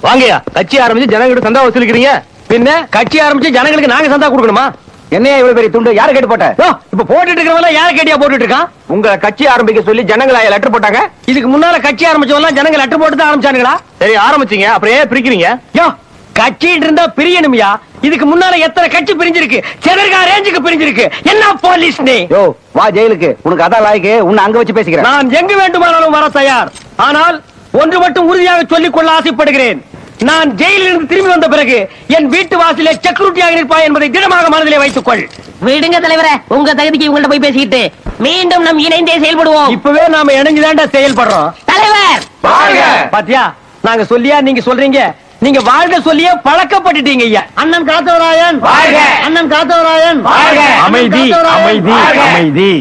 வாங்கயா கட்சி ஆரம்பிச்சு ஜனங்கிட்ட சந்தா வசூலிக்கிறீங்க பின்ன கட்சி ஆரம்பிச்சு ஜனங்களுக்கு நாங்க சந்தா கொடுக்கணுமா என்னையா இவ்வளவு பெரிய துண்டு யாரு கேட்டு போட்ட யோ, இப்ப போட்டுட்டு இருக்கிறவங்க யார கேட்டியா போட்டுட்டு இருக்கான் உங்க கட்சி ஆரம்பிக்க சொல்லி ஜனங்களா லெட்டர் போட்டாங்க இதுக்கு முன்னால கட்சி ஆரம்பிச்சவங்க ஜனங்க லெட்டர் போட்டு தான் ஆரம்பிச்சானுங்களா சரி ஆரம்பிச்சீங்க அப்புறம் ஏன் பிரிக்கிறீங்க யோ கட்சிட்டு இருந்தா பிரியணும்யா இதுக்கு முன்னால எத்தனை கட்சி பிரிஞ்சிருக்கு செதர்கா ரேஞ்சுக்கு பிரிஞ்சிருக்கு என்ன போலீஸ் நீ யோ வா ஜெயிலுக்கு உனக்கு அதான் லாய்க்கு உன்னை அங்க வச்சு பேசிக்கிறேன் நான் எங்கு வேண்டுமானாலும் வர தயார் ஆனால் ஒன்று மட்டும் உறுதியாக சொல்லிக் கொள்ள ஆசைப்படுகிறேன் நான் ஜெயிலில் இருந்து திரும்பி வந்த பிறகு என் வீட்டு வாசலே செக்யூரிட்டியாக நிற்பாய் என்பதை திடமாக மனதிலே வைத்துக் கொள் விடுங்க தலைவரே உங்க தகுதிக்கு உங்கள்ட்ட போய் பேசிக்கிட்டு மீண்டும் நம் இணைந்தே செயல்படுவோம் இப்பவே நாம இணைஞ்சுதான்டா செயல்படுறோம் தலைவர் வாழ்க! பாத்தியா நாங்க சொல்லியா நீங்க சொல்றீங்க நீங்க வாழ்க சொல்லியே பழக்கப்பட்டுட்டீங்க ஐயா அண்ணன் காத்தவராயன் வாழ்க! அண்ணன் காத்தவராயன் வாழ்க! அமைதி அமைதி வாழ்க! அமைதி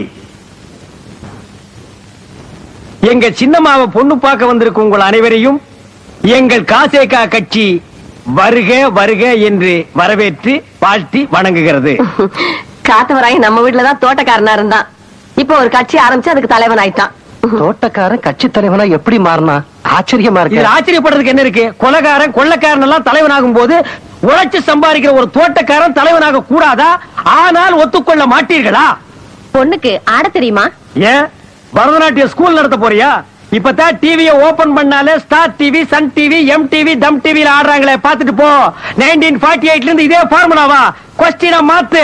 எங்க சின்னம்மாவை பொண்ணு பார்க்க வந்திருக்கும் உங்கள் அனைவரையும் எங்கள் காசேகா கட்சி வருக வருக என்று வரவேற்று வாழ்த்தி வணங்குகிறது காத்தவராய் நம்ம வீட்டுலதான் தோட்டக்காரனா இருந்தான் இப்போ ஒரு கட்சி ஆரம்பிச்சு அதுக்கு தலைவன் ஆயிட்டான் தோட்டக்காரன் கட்சி தலைவனா எப்படி மாறினா ஆச்சரியமா இதுல ஆச்சரியப்படுறதுக்கு என்ன இருக்கு கொலகாரன் கொள்ளக்காரன் எல்லாம் தலைவனாகும் போது உழைச்சு சம்பாதிக்கிற ஒரு தோட்டக்காரன் தலைவனாக கூடாதா ஆனால் ஒத்துக்கொள்ள மாட்டீர்களா பொண்ணுக்கு ஆட தெரியுமா ஏன் பரதநாட்டிய ஸ்கூல் நடத்த போறியா இப்பதான் டிவிய ஓபன் பண்ணாலே Star TV Sun TV M TV தம் டிவில ஆடுறாங்களே பாத்துட்டு போ நைன்டீன் ஃபார்ட்டி எயிட்ல இருந்து இதே ஃபார்முலாவா கொஸ்டினா மாத்து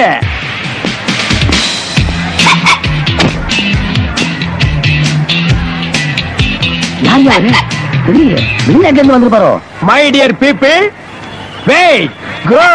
யார் யாரு வெளிநாட்டுல இருந்து வந்திருப்பாரோ my dear people wait go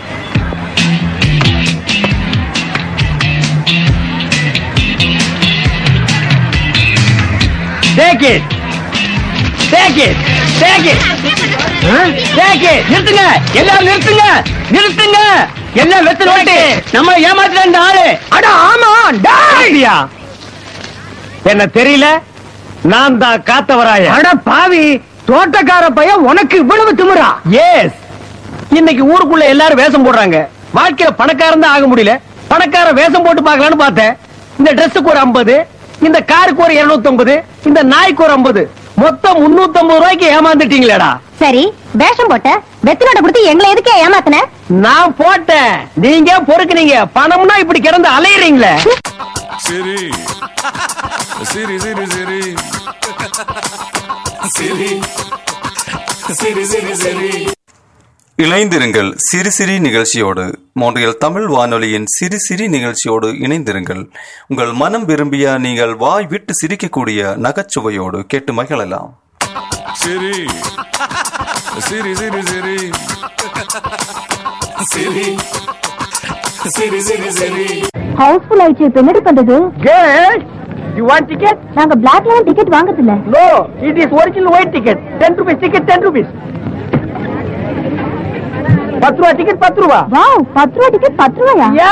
Take it. Take it. Take it. Take it. நிறுத்துங்க எல்லாரும் நிறுத்துங்க நிறுத்துங்க எல்லாம் வெத்து நோட்டு நம்ம ஏமாத்துற இந்த ஆளு அட ஆமா டாய்யா என்ன தெரியல நான் தான் காத்தவராய அட பாவி தோட்டக்கார பையன் உனக்கு இவ்வளவு திமிரா எஸ் இன்னைக்கு ஊருக்குள்ள எல்லாரும் வேஷம் போடுறாங்க வாழ்க்கையில பணக்காரன் தான் ஆக முடியல பணக்கார வேஷம் போட்டு பார்க்கலாம்னு பார்த்தேன் இந்த ட்ரெஸ்ஸுக்கு ஒரு 50 இந்த காருக்கு ஒரு 250 இந்த நாய்க்கு ஒரு 50 மொத்தம் 350 ரூபாய்க்கு ஏமாந்துட்டீங்களேடா சரி வேஷம் போட்ட வெத்தினோட கொடுத்து எங்களை எதுக்கு ஏமாத்தின நான் போட்டேன் நீங்க பொறுக்குனீங்க பணம்னா இப்படி கிடந்து அலையறீங்களே Siri. Siri, Siri, Siri. Siri. Siri, Siri, Siri. இணைந்திருங்கள் சிறு சிறு நிகழ்ச்சியோடு மோன்றியல் தமிழ் வானொலியின் சிறு சிறு நிகழ்ச்சியோடு இணைந்திருங்கள் உங்கள் மனம் விரும்பிய நீங்கள் வாய் விட்டு சிரிக்கக்கூடிய நகைச்சுவையோடு கேட்டு மகிழலாம் Siri. Siri, Siri, Siri. Siri. Siri, Siri, Siri. House full ஆயிடுச்சு இப்ப என்னடி பண்றது கேர்ள் யூ வாண்ட் டிக்கெட் நாங்க பிளாக்ல டிக்கெட் வாங்குறது இல்ல no it is original white ticket ten rupees ticket ten rupees பத்து ரூபா டிக்கெட் பத்து ரூபா வாவ் பத்து ரூபா டிக்கெட் பத்து ரூபாயா யா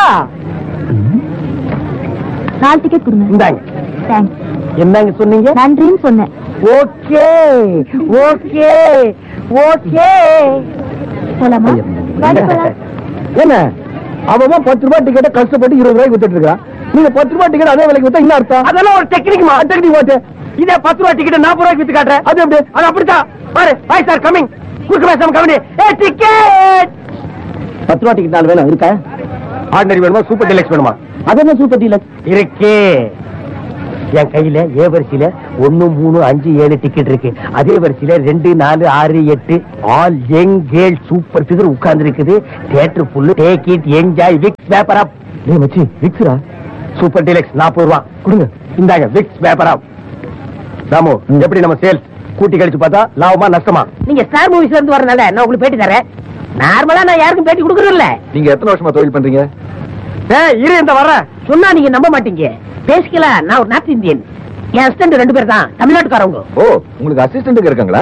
நாலு டிக்கெட் கொடுங்க இந்தாங்க தேங்க்ஸ் என்னங்க சொன்னீங்க நன்றின்னு சொன்னேன் ஓகே ஓகே ஓகே போலாமா வாடி போலாம். என்ன அவன் பத்து ரூபாய் டிக்கெட்டை கஷ்டப்பட்டு இருபது ரூபாய்க்கு வித்துட்டு இருக்கான் நீங்க பத்து ரூபாய் டிக்கெட் அதே விலைக்கு வித்தா என்ன அர்த்தம் அதெல்லாம் ஒரு டெக்னிக் டெக்னிக் போச்சு இதே பத்து ரூபாய் டிக்கெட் நாற்பது ரூபாய்க்கு வித்து காட்டுறேன் அது எப்படி அது அப்படித்தான் பாரு பாய் சார் கமிங் குறுக்கு பேசாம கமிங் ஏ டிக்கெட் பத்து ரூபாய் டிக்கெட் நாலு வேணும் இருக்கா ஆர்டினரி வேணுமா சூப்பர் டீலக்ஸ் வேணுமா அது என்ன சூப்பர் டீலக்ஸ் இருக்கே என் கையில ஏ வரிசையில ஒன்னு மூணு அஞ்சு ஏழு டிக்கெட் இருக்கு அதே வரிசையில ரெண்டு நாலு ஆறு எட்டு all young girl super figure உட்கார்ந்து இருக்குது theatre full take it enjoy Vicks paper up டேய் மச்சி விக்ஸ்ரா சூப்பர் டீலக்ஸ் நாற்பது ரூபா கொடுங்க இந்தாங்க விக்ஸ் பேப்பர் அப் ராமு எப்படி நம்ம சேல்ஸ் கூட்டி கழிச்சு பார்த்தா லாபமா நஷ்டமா நீங்க ஸ்டார் மூவிஸ்ல இருந்து வரனால நான் உங்களுக்கு பேட்டி தரேன் நார்மலா நான் யாருக்கும் பேட்டி கொடுக்கறது இல்ல நீங்க எத்தனை வருஷமா தொழில் பண்றீங்க ஏய் இரு இந்த வர்றேன் சொன்னா நீங்க நம்ப மாட்டீங்க பேசிக்கல நான் ஒரு நார்த் இந்தியன் என் ஹஸ்பண்ட் ரெண்டு பேர் தான் தமிழ்நாட்டுக்காரவங்க ஓ உங்களுக்கு அசிஸ்டன்ட் இருக்காங்களா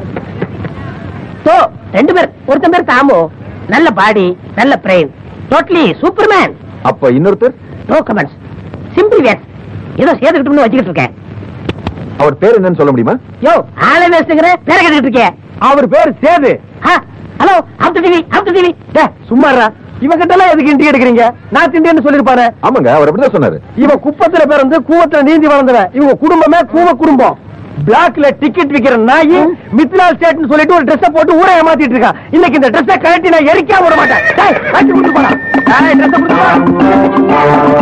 சோ ரெண்டு பேர் ஒருத்தன் பேர் தாமோ நல்ல பாடி நல்ல பிரெயின் டோட்டலி சூப்பர்மேன் அப்ப இன்னொருத்தர் நோ கமெண்ட்ஸ் சிம்பிள் வேஸ் ஏதோ சேர்த்துக்கிட்டோம்னு வச்சுக்கிட்டு இருக்கேன் அவர் பேர் என்னன்னு சொல்ல முடியுமா யோ ஆளே வேஸ்ட்டுங்கிற பேர கேட்டுக்கிட்டு இருக்கேன் அவர் பேர் Sethu hello after TV after TV சும்மாரா இவங்கிட்ட எல்லாம் எதுக்கு இண்டி எடுக்கிறீங்க நான் திண்டின்னு சொல்லிருப்பாரு ஆமாங்க அவர் அப்படிதான் சொன்னாரு இவன் குப்பத்துல பிறந்து கூவத்துல நீந்தி வளர்ந்தவன் இவங்க குடும்பமே கூவ குடும்பம் பிளாக்ல டிக்கெட் விக்கிற நாய் மித்லா ஸ்டேட்னு சொல்லிட்டு ஒரு ட்ரெஸ் போட்டு ஊரை ஏமாத்திட்டு இருக்கான் இன்னைக்கு இந்த ட்ரெஸ்ஸை கழட்டி நான் எரிக்காம விட மாட்டேன் டேய், கழட்டி கொடுத்து போடா. டேய், dress அ கொடுத்து போடா.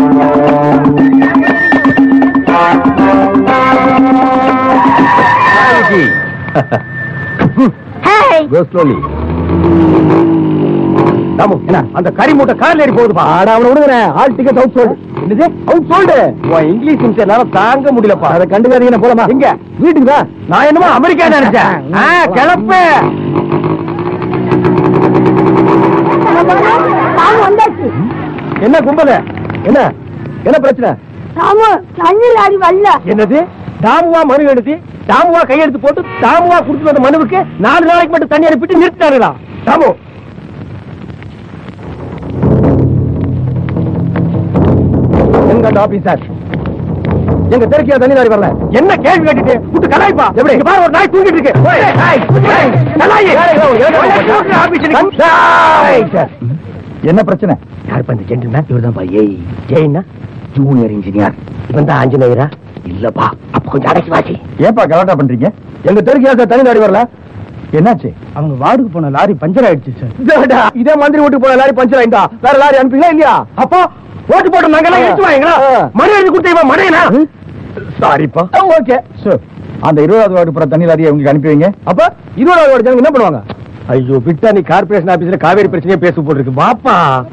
Go slowly. ராமு, என்ன அந்த கறி மூட்டை கார்ல ஏறி போகுதுப்பா ஆடா அவன விடுங்க ஆல் டிக்கெட் அவுட் சோல்டு என்னது அவுட் சோல்டு உன் இங்கிலீஷ் நிமிஷம் என்னால தாங்க முடியலப்பா அதை கண்டுக்காதீங்க போலாமா எங்க வீட்டுக்கு தான் நான் என்னமோ அமெரிக்கா நினைச்சேன் ஆ, கிளப்பு ராமு வந்தாச்சு என்ன கும்பல என்ன என்ன பிரச்சனை ராமு தண்ணி லாரி வரல என்னது தாமுவா மனு எழுதி தாமுவா கையெழுத்து போட்டு தாமுவா கொடுத்து வந்த மனுவுக்கு நாலு நாளைக்கு மட்டும் தண்ணி அனுப்பிட்டு நிறுத்தினாங்களா தாமு எங்க அந்த ஆபீசர் எங்க தெருக்கியா தண்ணி லாரி வரல என்ன கேள்வி கேட்டுட்டு விட்டு கலாய்ப்பா எப்படி இங்க பாரு ஒரு நாய் தூங்கிட்டு இருக்கு ஓய், ஏய், ஏய், கலாயி. ஆபீசருக்கு- டேய், சார். என்ன பிரச்சனை யார் பண்ண ஜென்டில்மேன் இவர் தான் ஏய் ஜெயின்னா ஜூனியர் இன்ஜினியர் இவன் தான் ஆஞ்சநேயரா இல்லப்பா அப்ப கொஞ்சம் அடக்கி வாசி ஏப்பா கலாட்டா பண்றீங்க எங்க தெருக்கு ஏன் சார் தனி லாரி வரல என்னாச்சு அவங்க வார்டுக்கு போன லாரி பஞ்சர் ஆயிடுச்சு சார் இதே மந்திரி வீட்டுக்கு போன லாரி பஞ்சர் ஆயிட்டா வேற லாரி அனுப்பிங்களா இல்லையா அப்போ ஓட்டு போட்டு நாங்க எல்லாம் எடுத்து வாங்களா மணி எழுதி கொடுத்த இவன் மடையனா சாரிப்பா ஓகே சார் அந்த இருபதாவது வார்டு புற தண்ணி லாரியை உங்களுக்கு அனுப்பி வைங்க அப்ப இருபதாவது வார்டு ஜனங்க என்ன பண்ணுவாங்க ஐயோ விட்டா நீ கார்பரேஷன் ஆபீஸ்ல காவேரி பிரச்சனையே பேச போட்டுருக்கு வாப்பா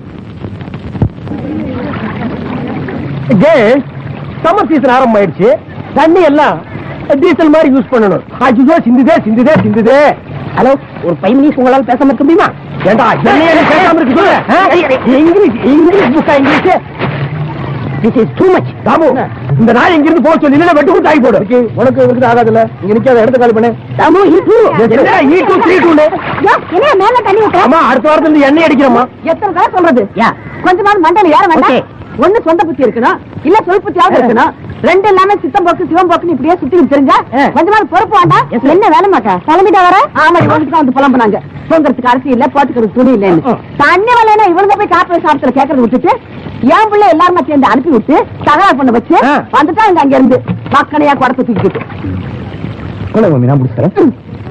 சம்மர் சீசன் ஆரம்பம் ஆயிடுச்சு தண்ணி எல்லாம் டீசல் மாதிரி யூஸ் பண்ணணும் ஐயோ சிந்துதே சிந்துதே சிந்துதே ஹலோ ஒரு ஃபைவ் மினிட்ஸ் உங்களால பேசாம இருக்க முடியுமா ஏண்டா என்னைய நீ பேசாம இருக்கு சொல்லு ஆ? இங்கிலீஷ் இங்கிலீஷ் புக்கா English this is too much Ramu இந்த நாய் இங்க இருந்து போக சொல்லி இல்ல வெட்டு கொடுத்து ஆகி போடு உனக்கு இருக்கு ஆகாதுல்ல இங்க நிக்காத இடத்த காலி பண்ணு ராமு ஈ டூ என்ன ஈ டூ த்ரீ டூ என்ன மேல தண்ணி ஊத்த ஆமா அடுத்த வாரத்துல இருந்து எண்ணெய் அடிக்கிறோமா எத்தனை தடவை சொல்றது கொஞ்சமாவது மண்டல யார வேண்டாம் ஒண்ணு சொந்த புத்தி இருக்கணும் இல்ல சொல் புத்தியாவது இருக்கணும் ரெண்டு எல்லாமே சித்தம் போக்கு சிவம் போக்குன்னு இப்படியே சுத்தி தெரிஞ்சா கொஞ்சமாவது பொறுப்பு வேண்டாம் என்ன வேலை மாட்டா கிளம்பிட்டா வர ஆமா இவங்களுக்கு தான் வந்து புலம்புனாங்க தூங்குறதுக்கு அரிசி இல்ல போட்டுக்கிறதுக்கு துணி இல்லைன்னு தண்ணி வரலன்னா இவங்க போய் காப்பீடு சாப்பிட்டு கேட்கறது விட்டுட்டு என் பிள்ளை எல்லாருமே சேர்ந்து அனுப்பி விட்டு தகவல் பண்ண வச்சு ஆ. வந்துட்டாங்க அங்க இருந்து மக்களையா குடத்தை தூக்கிட்டு கொலை மம்மி நான் முடிச்சுறேன்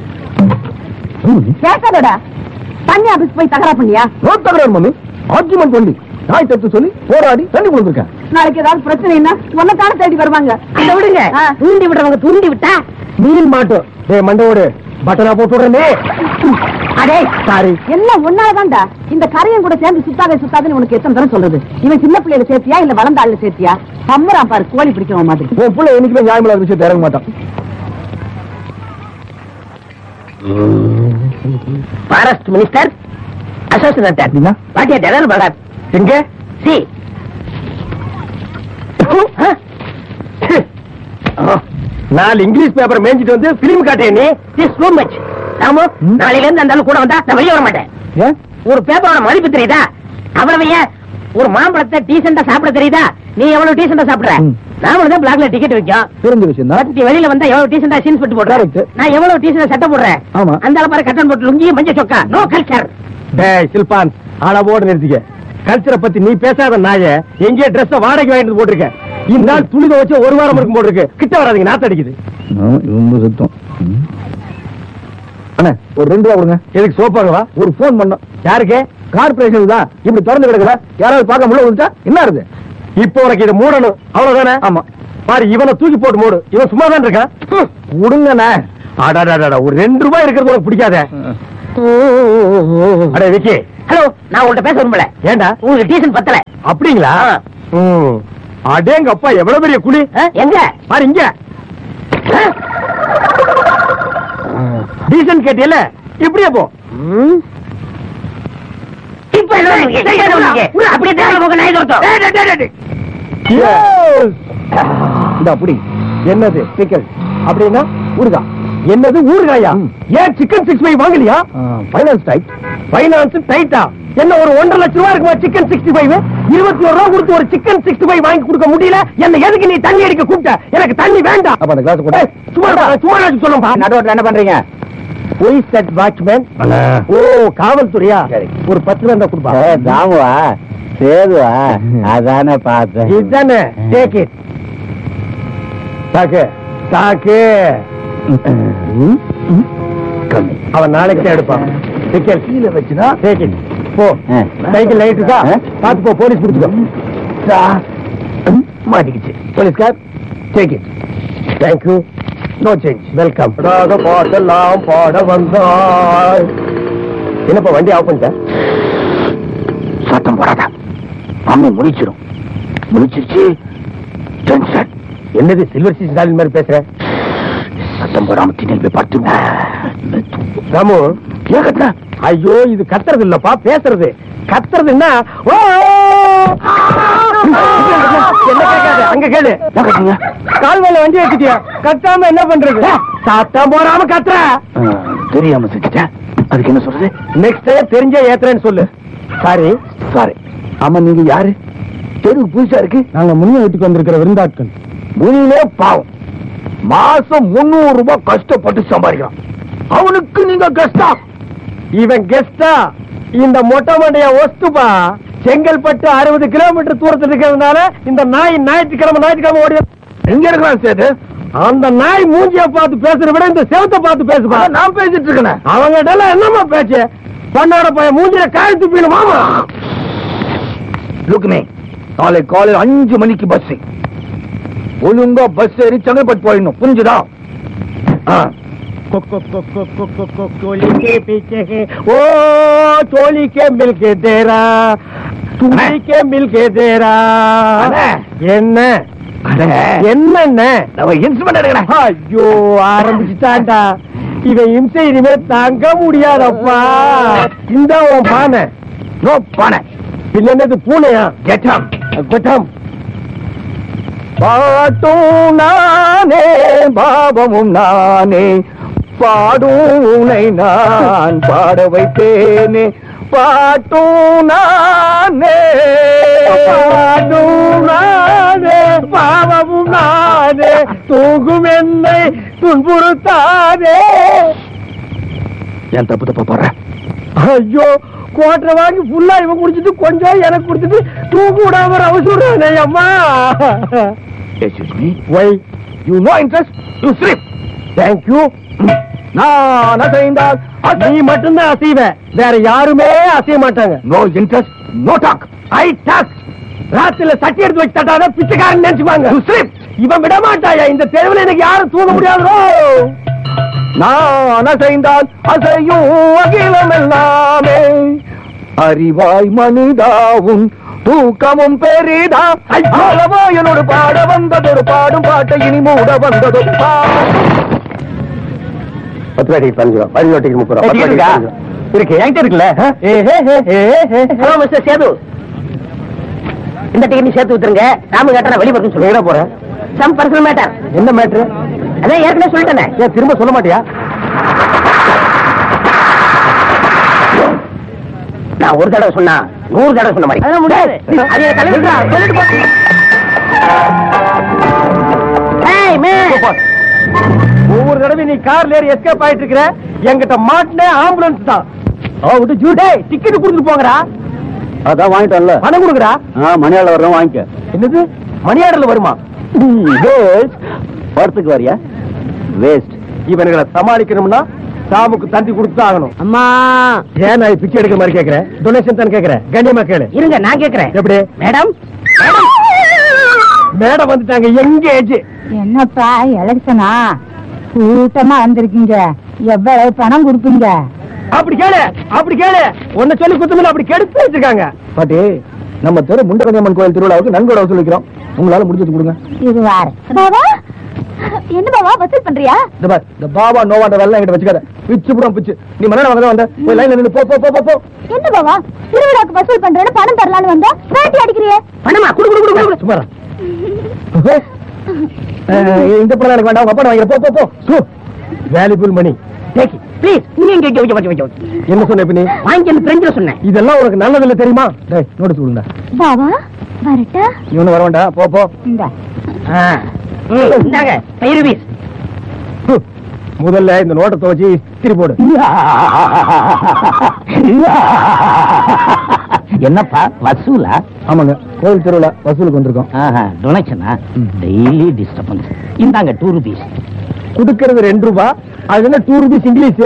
பேசாதடா தண்ணி ஆபீஸ் போய் தகராறு பண்ணியா நோட் தகராறு மம்மி ஆர்குமெண்ட் பண்ணி நாய் தப்பு சொல்லி போராடி தண்ணி கொடுத்துருக்கேன் நாளைக்கு ஏதாவது பிரச்சனைன்னா உன்னத்தான தேடி வருவாங்க அதை விடுங்க ஆ. தூண்டி விடுறவங்க தூண்டி விட்டா நீரில் மாட்டோம் டேய் மண்டோடு பட்டனா போட்டு விடுறே அடே சாரி எல்லாம் ஒன்னாலதான்டா இந்த கரையும் கூட சேர்ந்து சுத்தாதே சுத்தாதுன்னு உனக்கு எத்தனை தரம் சொல்றது இவன் சின்ன பிள்ளையில சேர்த்தியா இல்ல வளர்ந்த ஆளுல சேர்த்தியா பம்பரான் பாரு கோழி பிடிக்கிறவன் மாதிரி உன் பிள்ளை என்னைக்குமே நியாயமில்லாத விஷயத்தை இறங்க மாட்டான் ஃபாரஸ்ட் மினிஸ்டர் அசோசியேட் அப்படின்னா? வாட்டியா டெரர் பகத் எங்க சி நாலு இங்கிலீஷ் பேப்பர் மேய்ஞ்சிட்டு வந்து பிலிம் காட்டேன் நீ திஸ் டூ மச் ராமு ம். நாளையில இருந்து அந்த ஆளு கூட வந்தா நான் வெளியே வர மாட்டேன் ஏன் ஒரு பேப்பரோட மதிப்பு தெரியுதா அவ்வளவு ஏன் ஒரு மாம்பழத்தை டீசெண்டா சாப்பிட தெரியுதா நீ எவ்வளவு டீசெண்டா சாப்பிடுற ம். நாம தான் பிளாக்ல டிக்கெட் வைக்கும் தெரிஞ்ச விஷயம் தான் நீ வெளியில வந்தா எவ்வளவு டீசெண்டா சீன்ஸ் போட்டு போடுற Correct. நான் எவ்வளவு டீசெண்டா சட்டை போடுறேன் ஆமா. அந்த ஆளு பாரு கட்டன் போட்டு லுங்கி மஞ்சள் சொக்கா நோ கல்ச்சர் டேய் சில்பான் அளவோடு நிறுத்திக்க கல்ச்சரை பத்தி நீ பேசாத நாய எங்கேயே ட்ரெஸ் வாடகை வாங்கிட்டு போட்டிருக்க இந்த நாள் துணி வச்சு ஒரு வாரம் இருக்கும் போட்டிருக்கு கிட்ட வராதீங்க நாத்து அடிக்குது ரொம்ப சுத்தம் அண்ணா ஒரு ரெண்டு ரூபா கொடுங்க எதுக்கு சோப்பாகவா ஒரு போன் பண்ணோம் யாருக்கு கார்பரேஷன் தான் இப்படி திறந்து கிடக்குற யாராவது பார்க்க முடியல வந்துட்டா என்ன இருக்கு இப்போ உனக்கு இதை மூடணும் அவ்வளவுதானே ஆமா பாரு இவனை தூக்கி போட்டு மூடு இவன் சும்மா தான் இருக்கான் ஹம், விடுங்கண்ணே அடாடாடா ஒரு ரெண்டு ரூபாய் இருக்கிறது உனக்கு பிடிக்காத அடே விக்கி ஹலோ நான் உங்கள்ட்ட பேச விரும்பல ஏண்டா உங்களுக்கு டீசன் பத்தல அப்படிங்களா ம். அடேங்க அப்பா எவ்வளவு பெரிய குழி ஆ, எங்க பாரு இங்க டீசன்ட் கேட்டியல இப்படியே போ இப்ப என்ன பண்ணுவீங்க? என்ன பண்ணுவீங்க? அப்படியே தேவை போக நாய் தோட்டம் இந்த அப்படி என்னது பிக்கல் அப்படின்னா ஊறுகா என்னது ஊறுகாயா ஏன் சிக்கன் சிக்ஸ் ஃபைவ் வாங்கலையா ஃபைனான்ஸ் டைட் ஃபைனான்ஸ் டைட்டா என்ன ஒரு ஒன்றரை லட்சம் ரூபாய் இருக்குமா சிக்கன் சிக்ஸ்டி ஃபைவ் இருபத்தி ஒரு ரூபா கொடுத்து ஒரு சிக்கன் சிக்ஸ்டி ஃபைவ் வாங்கி கொடுக்க முடியல என்ன எதுக்கு நீ தண்ணி அடிக்க கூப்பிட்ட எனக்கு தண்ணி வேண்டாம் அப்ப அந்த கிளாஸ் கூட சும்மா இருடா, சும்மா சொல்லும்பா நடுவோட்டில் என்ன பண்றீங்க போலீஸ் செட் வாட்ச்மேன் ஓ காவல்துறையா ஒரு பத்து ரூபா இருந்தா கொடுப்பா தாமுவா சேதுவா அதானே பார்த்தேன் இதுதானே டேக் இட் தாக்கு தாக்கு கம்மி அவன் நாளைக்கு எடுப்பான் டிக்கெட் கீழே வச்சுனா டிக்கெட் போ சைக்கிள் லைட் இருக்கா பார்த்து போ போலீஸ் பிடிச்சிக்கோ மாட்டிக்கிச்சு போலீஸ்கார் take it thank you no change welcome பாட்டெல்லாம் பாட வந்தாய் என்னப்பா வண்டி ஆஃப் பண்ணிட்ட சத்தம் போடாத அம்மா முடிச்சிடும் முடிச்சிருச்சு டென்ஷன் என்னது சில்வர் சீஸ் ஸ்டாலின் மாதிரி பேசுற சத்தம் போடாம திணல் போய் பார்த்து ராமு ஏன் கத்துற ஐயோ இது கத்துறது இல்லப்பா பேசுறது கத்துறதுன்னா ஓ என்ன கேட்காது அங்க கேளு கால்வால வண்டி வச்சுட்டியா கத்தாம என்ன பண்றது சத்தம் போடாம கத்துற தெரியாம செஞ்சுட்டேன் அதுக்கு என்ன சொல்றது நெக்ஸ்ட் டே தெரிஞ்ச ஏத்துறேன்னு சொல்லு சாரி சாரி ஆமா நீங்க யாரு தெருக்கு புதுசா இருக்கு நாங்க முன்ன வீட்டுக்கு வந்திருக்கிற விருந்தாட்கள் முனிலே பாவம் மாசம் முன்னூறு ரூபாய் கஷ்டப்பட்டு சம்பாதிக்கிறான் அவனுக்கு நீங்க கெஸ்டா இவன் கெஸ்டா இந்த மொட்டை மண்டைய ஒஸ்துப்பா செங்கல்பட்டு அறுபது கிலோமீட்டர் தூரத்தில் இருக்கிறதுனால இந்த நாய் ஞாயிற்றுக்கிழமை ஞாயிற்றுக்கிழமை ஓடி எங்க இருக்கிறான் சேது அந்த நாய் மூஞ்சிய பார்த்து பேசுறத விட இந்த செவத்தை பார்த்து பேசுப்பா நான் பேசிட்டு இருக்கேன் அவங்க என்னமா பேச்சு பண்ணாட பையன் மூஞ்சில காய் துப்பிடு மாமா லுக்மே நாளை காலையில் அஞ்சு மணிக்கு பஸ் ஒழுங்கா பஸ் ஏறி செங்கல்பட்டு போயிடணும் புரிஞ்சுதா ஆ. चोली के पीछे है ओ चोली के मिल के तेरा துணி கே மில் கே தேரா என்ன என்ன இன்ஸ்ட்ருமெண்ட் ஐயோ ஆரம்பிச்சுட்டான்டா இவன் இம்சை இனிமே தாங்க முடியாதப்பா இந்த உன் பானை நோ பானை இல்ல என்னது பூனையா கெட்டம் கெட்டம் பாட்டும் நானே பாவமும் நானே பாடும் உனை நான் பாட வைத்தேனே பாட்டும் நானே பாடும் நானே பாவமும் நானே தூங்கும் என்னை துன்புறுத்தாதே ஏன் தப்பு தப்பா போற ஐயோ கோட்டை வாங்கி ஃபுல்லா இவன் குடிச்சிட்டு கொஞ்சம் எனக்கு குடிச்சிட்டு தூக்கு விடாம அவசூடானே அம்மா excuse me why you no interest you sleep thank you நான் அசைந்தால் நீ மட்டும்தான் அசைவ வேற யாருமே அசைய மாட்டாங்க no interest no talk I talk ராத்திரில சட்டி எடுத்து வச்சு தட்டாத பிச்சைக்காரன் நினைச்சுக்குவாங்க யூ ஸ்லீப் இவன் விட மாட்டாயா இந்த தெருவில் எனக்கு யாரும் தூங்க முடியாதோ நான் அசைந்தால் அசையும் அகிலம் எல்லாமே அறிவாய் மனிதாவும் தூக்கமும் பெரிதா அளவோ என்னோடு பாட வந்ததொரு பாடும் பாட்டை இனி மூட வந்ததொரு பத்து ரூபாய் டிக்கெட் பதினஞ்சு ரூபா பதினஞ்சு டிக்கெட் முப்பது ரூபா டிக்கெட் இருக்கா? இருக்கு என்கிட்ட இருக்குல்ல ஹலோ மிஸ்டர் சேது இந்த டிக்கெட் நீ சேர்த்து வித்துருங்க ராமு கேட்டா வெளியே வரணும்னு எங்க சொல்லுங்க போறேன் சம் பர்சனல் மேட்டர் என்ன மேட்ரு அதான் ஏற்கனவே சொல்லிட்டேனே ஏன் திரும்ப சொல்ல மாட்டியா நான் ஒரு தடவை சொன்னா நூறு தடவை சொன்ன மாதிரி அதெல்லாம் முடியாது அது என் தலைவர் தான். சொல்லிட்டு போ. ஏய், man. ஒவ்வொரு தடவை நீ கார்ல ஏறி எஸ்கேப் ஆயிட்டு இருக்கிற என்கிட்ட மாட்டின ஆம்புலன்ஸ் தான் அவட்டு ஜூடே டிக்கெட் கொடுத்துட்டு போங்கடா அதான் வாங்கிட்டோம்ல பணம் கொடுக்குறா மணியாள வர்றோம் வாங்கிக்க என்னது மணி ஆர்டர்ல வருமா வரத்துக்கு வரியா வேஸ்ட் இவனுங்களை சமாளிக்கணும்னா சாமுக்கு தந்தி கொடுத்து ஆகணும் அம்மா ஏன் நான் பிச்சை எடுக்கிற மாதிரி கேக்குறேன் டொனேஷன் தான் கேக்குறேன் கண்ணியமா கேளு இருங்க நான் கேக்குறேன் எப்படி மேடம் மேடம் வந்துட்டாங்க எங்கேஜ் என்னப்பா எலெக்ஷனா கூட்டமா வந்திருக்கீங்க எவ்வளவு பணம் கொடுப்பீங்க அப்படி கேளு அப்படி கேளு உன்னை சொல்லி குத்தமில்ல அப்படி கெடுத்து வச்சிருக்காங்க பாட்டி நம்ம தெரு முண்டகன்யம்மன் கோயில் திருவிழாவுக்கு நன்கொடை வசூலிக்கிறோம் உங்களால முடிஞ்சது கொடுங்க இது வார பாபா என்ன பாபா வசூல் பண்றியா இந்த பார் இந்த பாபா நோவாண்ட வேலை என்கிட்ட வச்சுக்காத பிச்சு புடம் பிச்சு நீ மன வந்த வந்த போய் லைன்ல நின்னு போ போ போ போ போ என்ன பாபா திருவிழாக்கு வசூல் பண்றேன்னு பணம் தரலான்னு வந்தா வேட்டி அடிக்கிறியே பணமா குடு குடு குடு குடு சும்மா இரு. அஹ், இந்த படம் எனக்கு வேண்டாம் உங்க அப்பா வாங்கிற போ போ போ வேல்யூபிள் மணி டேக் ப்ளீஸ் நீ இங்க இங்க இங்க இங்க என்ன சொன்ன இப்ப நீ வாங்கி அந்த பிரெஞ்சில சொன்னேன் இதெல்லாம் உனக்கு நல்லது இல்ல தெரியுமா டேய் நோட்டீஸ் கொடுங்க பாபா வரட்டா இவனு வர வேண்டாம் போ போ இந்த ஆ. ம், இந்தாங்க ஃபைவ் ருபீஸ் ஹு. முதல்ல இந்த நோட்டை துவச்சி திரி போடு என்னப்பா வசூலா ஆமாங்க கோயில் திருவிழா வசூலுக்கு வந்திருக்கோம் டொனேஷனா டெய்லி டிஸ்டர்பன்ஸ் இந்தாங்க டூ ருபீஸ் குடுக்கறது ரெண்டு ரூபா அது என்ன டூ ருபீஸ் இங்கிலீஷ்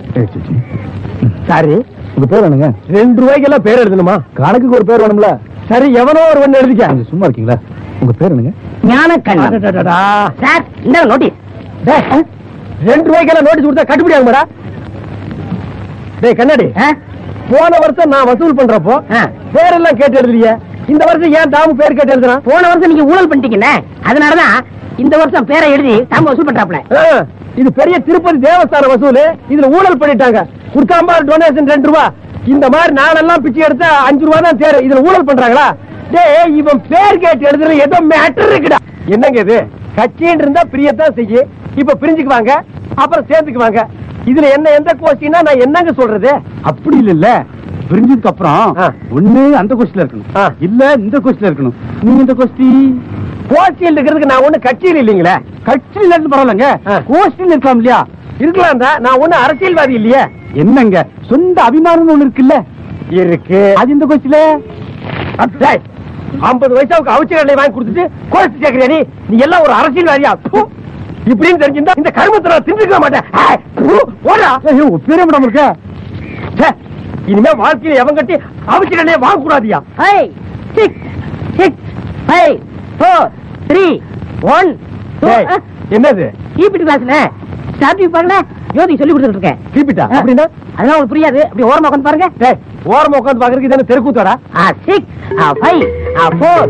சாரி உங்க பேர் வேணுங்க ரெண்டு ரூபாய்க்கு எல்லாம் பேர் எழுதணுமா கணக்குக்கு ஒரு பேர் வேணும்ல சரி எவனோ ஒரு ஒண்ணு எழுதிக்க நீங்க சும்மா இருக்கீங்களா உங்க பேர் என்னங்க ஞானக்கண்ணன் அடடடடா. சார் இந்த நோட்டீஸ் டேய், ரெண்டு ரூபாய்க்கு எல்லாம் நோட்டீஸ் கொடுத்தா கட்டுப்படி ஆகுமாடா டேய் கண்ணாடி போன வருஷம் நான் வசூல் பண்றப்போ ஆ. பேரெல்லாம் கேட்டு எழுதுறிய இந்த வருஷம் ஏன் தாமு பேர் கேட்டு எழுதுறான் போன வருஷம் நீங்க ஊழல் பண்ணிட்டீங்கண்ணே அதனாலதான் இந்த வருஷம் பேரை எழுதி தாம வசூல் பண்றாப்ல ஆ, இது பெரிய திருப்பதி தேவஸ்தான வசூல் இதுல ஊழல் பண்ணிட்டாங்க கொடுக்காம டொனேஷன் ரெண்டு ரூபா இந்த மாதிரி நானெல்லாம் பிச்சை எடுத்தா அஞ்சு ரூபா தான் தேரு இதுல ஊழல் பண்றாங்களா டேய் இவன் பேர் கேட்டு எழுதுற ஏதோ மேட்டர் இருக்குடா என்னங்க இது கட்சின்னு இருந்தா பிரியத்தான் செய்ய இப்ப பிரிஞ்சுக்குவாங்க அப்புறம் சேர்ந்துக்குவாங்க இதுல என்ன எந்த கோஷ்டினா நான் என்னங்க சொல்றது அப்படி இல்ல பிரிஞ்சதுக்கு அப்புறம் ஆ. ஒண்ணு அந்த கோஷ்டில இருக்கணும் ஆ. இல்ல இந்த கோஷ்டில இருக்கணும் நீங்க இந்த கோஷ்டி கோஷ்டியில் இருக்கிறதுக்கு நான் ஒண்ணு கட்சியில் இல்லைங்களே கட்சியில இருந்து பரவாயில்லங்க ஆ. கோஷ்டில இருக்கலாம் இல்லையா இருக்கலாம் தான் நான் ஒண்ணு அரசியல்வாதி இல்லையே என்னங்க சொந்த அபிமானம் ஒண்ணு இருக்குல்ல இருக்கு அது இந்த கோஷ்டில டேய், ஐம்பது வயசாவுக்கு அவிச்ச கடலை வாங்கி கொடுத்துட்டு குறைச்சு கேக்குறியா நீ நீ எல்லாம் ஒரு அரசியல்வாதியா ப்பு. இப்படின்னு தெரிஞ்சிருந்தா இந்த கருமத்தை நான் தின்றுக்க மாட்டேன் ஏய், ப்பு, போடா ஐயோ பேரே விடாம இருக்க ச்சே, இனிமே வாழ்க்கையில எவன் கட்டி அவிச்ச கடலையை வாங்க கூடாதியா five six six five four three one டேய், என்னது ஈபிடி கிளாஸ்ல ஸ்டார்டிங் பாருங்க ஜோதி சொல்லி கொடுத்துட்டு இருக்கேன் கீப்பிட்டா அப்படின்னா அதெல்லாம் உங்களுக்கு புரியாது அப்படி ஓரமா உட்காந்து பாருங்க டேய், ஓரமா உட்காந்து பாக்குறதுக்கு இதான தெருக்கூத்தாடா ஆ சிக்ஸ் ஆ ஃபைவ் ஆ ஃபோர்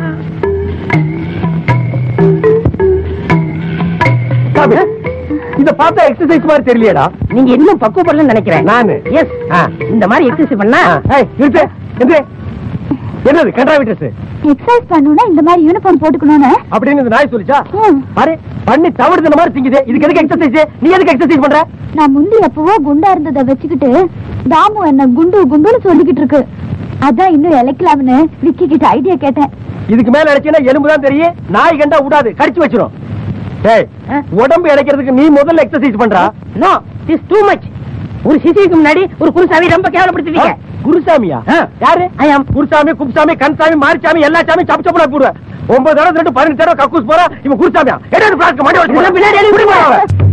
சாமி, இத பார்த்தா எக்ஸசைஸ் மாதிரி தெரியலையேடா நீங்க இன்னும் பக்குவப்படலன்னு நினைக்கிறேன் நானு? எஸ் ஆ. இந்த மாதிரி எக்ஸசைஸ் பண்ணா ஆ, ஏய், நிறுத்து, நிறுத்து. என்னது கண்டாவிட்டஸ் எக்ஸசைஸ் பண்ணணும்னா இந்த மாதிரி யூனிஃபார்ம் போட்டுக்கணும்னு அப்படின்னு இந்த நாய் சொல்லிச்சா ம். பாரு பண்ணி தவிடுத மாதிரி திங்குது இதுக்கு எதுக்கு எக்ஸசைஸ் நீ எதுக்கு எக்ஸசைஸ் பண்ற நான் முந்தி எப்பவோ குண்டா இருந்ததை வச்சுக்கிட்டு தாமு என்ன குண்டு குண்டுன்னு சொல்லிக்கிட்டு இருக்கு அதான் இன்னும் இழைக்கலாம்னு விக்கி கிட்ட ஐடியா கேட்டேன் இதுக்கு மேல அடிச்சீங்கன்னா எலும்பு தான் தெரியும் நாய் கண்டா விடாது கடிச்சு வச்சிரும் டேய் ஆ? உடம்பு இழைக்கிறதுக்கு நீ முதல்ல எக்ஸசைஸ் பண்றா நோ திஸ் டூ மச் ஒரு சிசிக்கு முன்னாடி ஒரு குருசாமி ரொம்ப கேவலப்படுத்துவீங்க குருசாமியா ஆ. யாரு I am. குருசாமி குப்சாமி கன்சாமி மாரிசாமி எல்லா சாமி சப்பு சப்புனா போடுவேன் ஒன்பது தடவை ரெண்டு பதினஞ்சு தடவை கக்கூஸ் போறா இவன் குருசாமியா எடாது பிளாஸ்க்கு மணி பின்னாடி எழுதி விடுங்க.